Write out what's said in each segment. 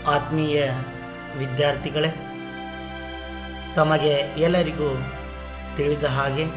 ಆತ್ಮೀಯ ವಿದ್ಯಾರ್ಥಿಗಳೇ ತಮಗೆ ಎಲ್ಲರಿಗೂ ತಿಳಿದ ಹಾಗೆ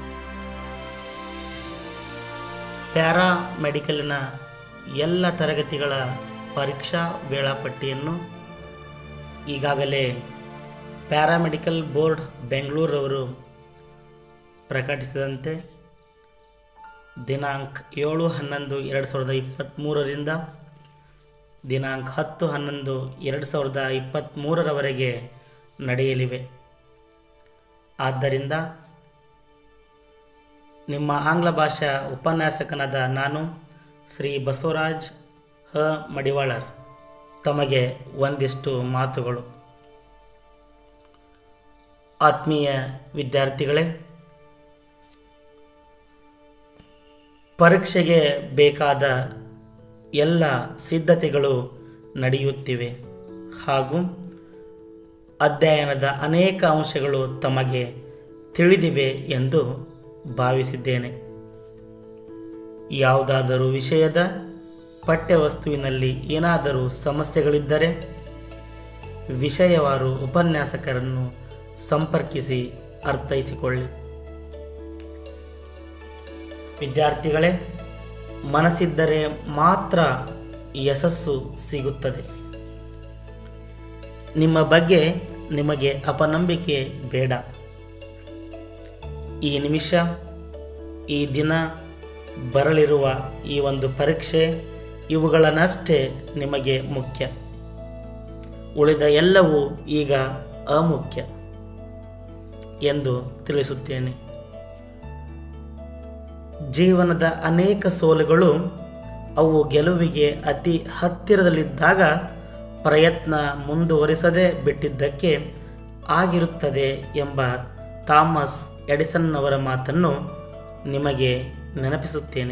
ಪ್ಯಾರಾ ಮೆಡಿಕಲಿನ ಎಲ್ಲ ತರಗತಿಗಳ ಪರೀಕ್ಷಾ ವೇಳಾಪಟ್ಟಿಯನ್ನು ಈಗಾಗಲೇ ಪ್ಯಾರಾಮೆಡಿಕಲ್ ಬೋರ್ಡ್ ಬೆಂಗಳೂರವರು ಪ್ರಕಟಿಸಿದಂತೆ ದಿನಾಂಕ ಏಳು ಹನ್ನೊಂದು ಎರಡು ಸಾವಿರದ ಇಪ್ಪತ್ತ್ಮೂರರಿಂದ ದಿನಾಂಕ ಹತ್ತು ಹನ್ನೊಂದು ಎರಡು ಸಾವಿರದ ಇಪ್ಪತ್ತ್ಮೂರರವರೆಗೆ ನಡೆಯಲಿವೆ ಆದ್ದರಿಂದ ನಿಮ್ಮ ಆಂಗ್ಲ ಭಾಷಾ ಉಪನ್ಯಾಸಕನಾದ ನಾನು ಶ್ರೀ ಬಸವರಾಜ್ ಹ ಮಡಿವಾಳರ್ ತಮಗೆ ಒಂದಿಷ್ಟು ಮಾತುಗಳು ಆತ್ಮೀಯ ವಿದ್ಯಾರ್ಥಿಗಳೇ ಪರೀಕ್ಷೆಗೆ ಬೇಕಾದ ಎಲ್ಲ ಸಿದ್ಧತೆಗಳು ನಡೆಯುತ್ತಿವೆ ಹಾಗೂ ಅಧ್ಯಯನದ ಅನೇಕ ಅಂಶಗಳು ತಮಗೆ ತಿಳಿದಿವೆ ಎಂದು ಭಾವಿಸಿದ್ದೇನೆ ಯಾವುದಾದರೂ ವಿಷಯದ ಪಠ್ಯವಸ್ತುವಿನಲ್ಲಿ ಏನಾದರೂ ಸಮಸ್ಯೆಗಳಿದ್ದರೆ ವಿಷಯವಾರು ಉಪನ್ಯಾಸಕರನ್ನು ಸಂಪರ್ಕಿಸಿ ಅರ್ಥೈಸಿಕೊಳ್ಳಿ ವಿದ್ಯಾರ್ಥಿಗಳೇ ಮನಸ್ಸಿದ್ದರೆ ಮಾತ್ರ ಯಶಸ್ಸು ಸಿಗುತ್ತದೆ ನಿಮ್ಮ ಬಗ್ಗೆ ನಿಮಗೆ ಅಪನಂಬಿಕೆ ಬೇಡ ಈ ನಿಮಿಷ ಈ ದಿನ ಬರಲಿರುವ ಈ ಒಂದು ಪರೀಕ್ಷೆ ಇವುಗಳನ್ನಷ್ಟೇ ನಿಮಗೆ ಮುಖ್ಯ ಉಳಿದ ಎಲ್ಲವೂ ಈಗ ಅಮುಖ್ಯ ಎಂದು ತಿಳಿಸುತ್ತೇನೆ ಜೀವನದ ಅನೇಕ ಸೋಲುಗಳು ಅವು ಗೆಲುವಿಗೆ ಅತಿ ಹತ್ತಿರದಲ್ಲಿದ್ದಾಗ ಪ್ರಯತ್ನ ಮುಂದುವರಿಸದೆ ಬಿಟ್ಟಿದ್ದಕ್ಕೆ ಆಗಿರುತ್ತದೆ ಎಂಬ ಥಾಮಸ್ ಎಡಿಸನ್ ಅವರ ಮಾತನ್ನು ನಿಮಗೆ ನೆನಪಿಸುತ್ತೇನೆ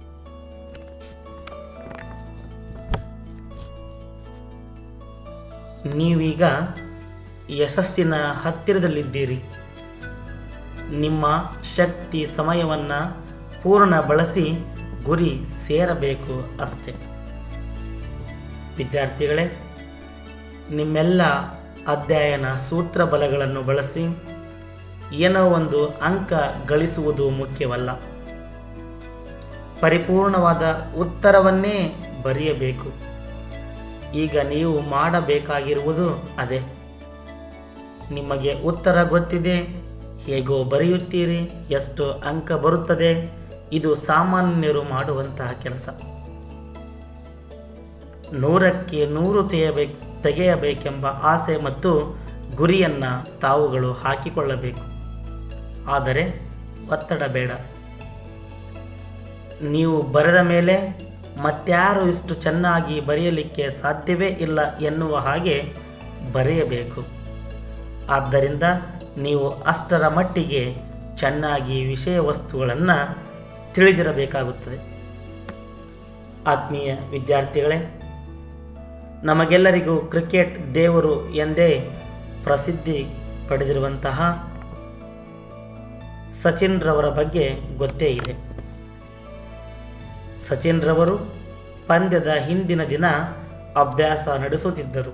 ನೀವೀಗ ಯಶಸ್ಸಿನ ಹತ್ತಿರದಲ್ಲಿದ್ದೀರಿ ನಿಮ್ಮ ಶಕ್ತಿ ಸಮಯವನ್ನು ಪೂರ್ಣ ಬಳಸಿ ಗುರಿ ಸೇರಬೇಕು ಅಷ್ಟೆ ವಿದ್ಯಾರ್ಥಿಗಳೇ ನಿಮ್ಮೆಲ್ಲ ಅಧ್ಯಯನ ಸೂತ್ರ ಬಲಗಳನ್ನು ಬಳಸಿ ಏನೋ ಒಂದು ಅಂಕ ಗಳಿಸುವುದು ಮುಖ್ಯವಲ್ಲ ಪರಿಪೂರ್ಣವಾದ ಉತ್ತರವನ್ನೇ ಬರೆಯಬೇಕು ಈಗ ನೀವು ಮಾಡಬೇಕಾಗಿರುವುದು ಅದೇ ನಿಮಗೆ ಉತ್ತರ ಗೊತ್ತಿದೆ ಹೇಗೋ ಬರೆಯುತ್ತೀರಿ ಎಷ್ಟು ಅಂಕ ಬರುತ್ತದೆ ಇದು ಸಾಮಾನ್ಯರು ಮಾಡುವಂತಹ ಕೆಲಸ ನೂರಕ್ಕೆ ನೂರು ತೆಗೆಯಬೇಕು ತೆಗೆಯಬೇಕೆಂಬ ಆಸೆ ಮತ್ತು ಗುರಿಯನ್ನು ತಾವುಗಳು ಹಾಕಿಕೊಳ್ಳಬೇಕು ಆದರೆ ಒತ್ತಡ ಬೇಡ ನೀವು ಬರೆದ ಮೇಲೆ ಮತ್ಯಾರು ಇಷ್ಟು ಚೆನ್ನಾಗಿ ಬರೆಯಲಿಕ್ಕೆ ಸಾಧ್ಯವೇ ಇಲ್ಲ ಎನ್ನುವ ಹಾಗೆ ಬರೆಯಬೇಕು ಆದ್ದರಿಂದ ನೀವು ಅಷ್ಟರ ಮಟ್ಟಿಗೆ ಚೆನ್ನಾಗಿ ವಿಷಯ ವಸ್ತುಗಳನ್ನು ತಿಳಿದಿರಬೇಕಾಗುತ್ತದೆ ಆತ್ಮೀಯ ವಿದ್ಯಾರ್ಥಿಗಳೇ ನಮಗೆಲ್ಲರಿಗೂ ಕ್ರಿಕೆಟ್ ದೇವರು ಎಂದೇ ಪ್ರಸಿದ್ಧಿ ಪಡೆದಿರುವಂತಹ ಸಚಿನ್ ರವರ ಬಗ್ಗೆ ಗೊತ್ತೇ ಇದೆ ಸಚಿನ್ ರವರು ಪಂದ್ಯದ ಹಿಂದಿನ ದಿನ ಅಭ್ಯಾಸ ನಡೆಸುತ್ತಿದ್ದರು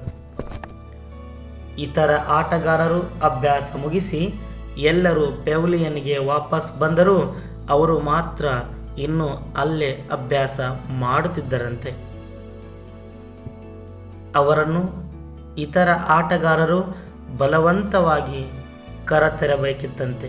ಇತರ ಆಟಗಾರರು ಅಭ್ಯಾಸ ಮುಗಿಸಿ ಎಲ್ಲರೂ ಪೆವಿಲಿಯನ್ಗೆ ವಾಪಸ್ ಬಂದರೂ ಅವರು ಮಾತ್ರ ಇನ್ನೂ ಅಲ್ಲೇ ಅಭ್ಯಾಸ ಮಾಡುತ್ತಿದ್ದರಂತೆ ಅವರನ್ನು ಇತರ ಆಟಗಾರರು ಬಲವಂತವಾಗಿ ಕರತೆರಬೇಕಿತ್ತಂತೆ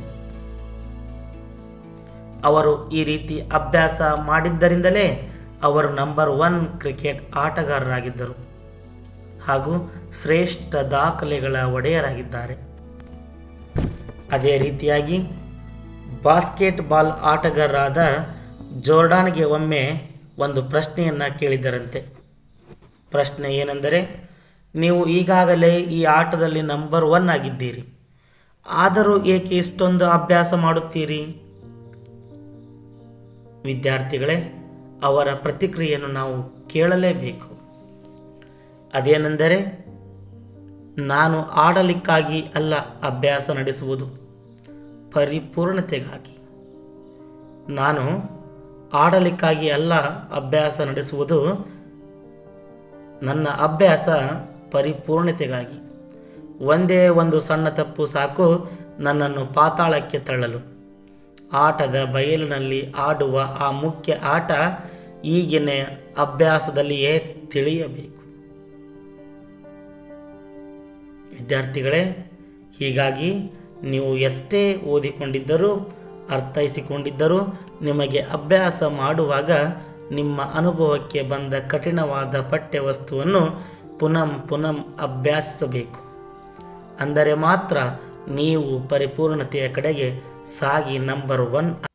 ಅವರು ಈ ರೀತಿ ಅಭ್ಯಾಸ ಮಾಡಿದ್ದರಿಂದಲೇ ಅವರು ನಂಬರ್ ಒನ್ ಕ್ರಿಕೆಟ್ ಆಟಗಾರರಾಗಿದ್ದರು ಹಾಗೂ ಶ್ರೇಷ್ಠ ದಾಖಲೆಗಳ ಒಡೆಯರಾಗಿದ್ದಾರೆ ಅದೇ ರೀತಿಯಾಗಿ ಬಾಸ್ಕೆಟ್ ಬಾಲ್ ಆಟಗಾರರಾದ ಜೋರ್ಡಾನ್ಗೆ ಒಮ್ಮೆ ಒಂದು ಪ್ರಶ್ನೆಯನ್ನು ಕೇಳಿದ್ದರಂತೆ ಪ್ರಶ್ನೆ ಏನೆಂದರೆ ನೀವು ಈಗಾಗಲೇ ಈ ಆಟದಲ್ಲಿ ನಂಬರ್ ಒನ್ ಆಗಿದ್ದೀರಿ ಆದರೂ ಏಕೆ ಇಷ್ಟೊಂದು ಅಭ್ಯಾಸ ಮಾಡುತ್ತೀರಿ ವಿದ್ಯಾರ್ಥಿಗಳೇ ಅವರ ಪ್ರತಿಕ್ರಿಯೆಯನ್ನು ನಾವು ಕೇಳಲೇಬೇಕು ಅದೇನೆಂದರೆ ನಾನು ಆಡಲಿಕ್ಕಾಗಿ ಅಲ್ಲ ಅಭ್ಯಾಸ ನಡೆಸುವುದು ಪರಿಪೂರ್ಣತೆಗಾಗಿ ನಾನು ಆಡಲಿಕ್ಕಾಗಿ ಅಲ್ಲ ಅಭ್ಯಾಸ ನಡೆಸುವುದು ನನ್ನ ಅಭ್ಯಾಸ ಪರಿಪೂರ್ಣತೆಗಾಗಿ ಒಂದೇ ಒಂದು ಸಣ್ಣ ತಪ್ಪು ಸಾಕು ನನ್ನನ್ನು ಪಾತಾಳಕ್ಕೆ ತಳ್ಳಲು ಆಟದ ಬಯಲಿನಲ್ಲಿ ಆಡುವ ಆ ಮುಖ್ಯ ಆಟ ಈಗಿನ ಅಭ್ಯಾಸದಲ್ಲಿಯೇ ತಿಳಿಯಬೇಕು ವಿದ್ಯಾರ್ಥಿಗಳೇ ಹೀಗಾಗಿ ನೀವು ಎಷ್ಟೇ ಓದಿಕೊಂಡಿದ್ದರೂ ಅರ್ಥೈಸಿಕೊಂಡಿದ್ದರೂ ನಿಮಗೆ ಅಭ್ಯಾಸ ಮಾಡುವಾಗ ನಿಮ್ಮ ಅನುಭವಕ್ಕೆ ಬಂದ ಕಠಿಣವಾದ ಪಠ್ಯವಸ್ತುವನ್ನು ಪುನಃ ಪುನಃ ಅಭ್ಯಾಸಿಸಬೇಕು ಅಂದರೆ ಮಾತ್ರ ನೀವು ಪರಿಪೂರ್ಣತೆಯ ಕಡೆಗೆ ಸಾಗಿ ನಂಬರ್ ಒನ್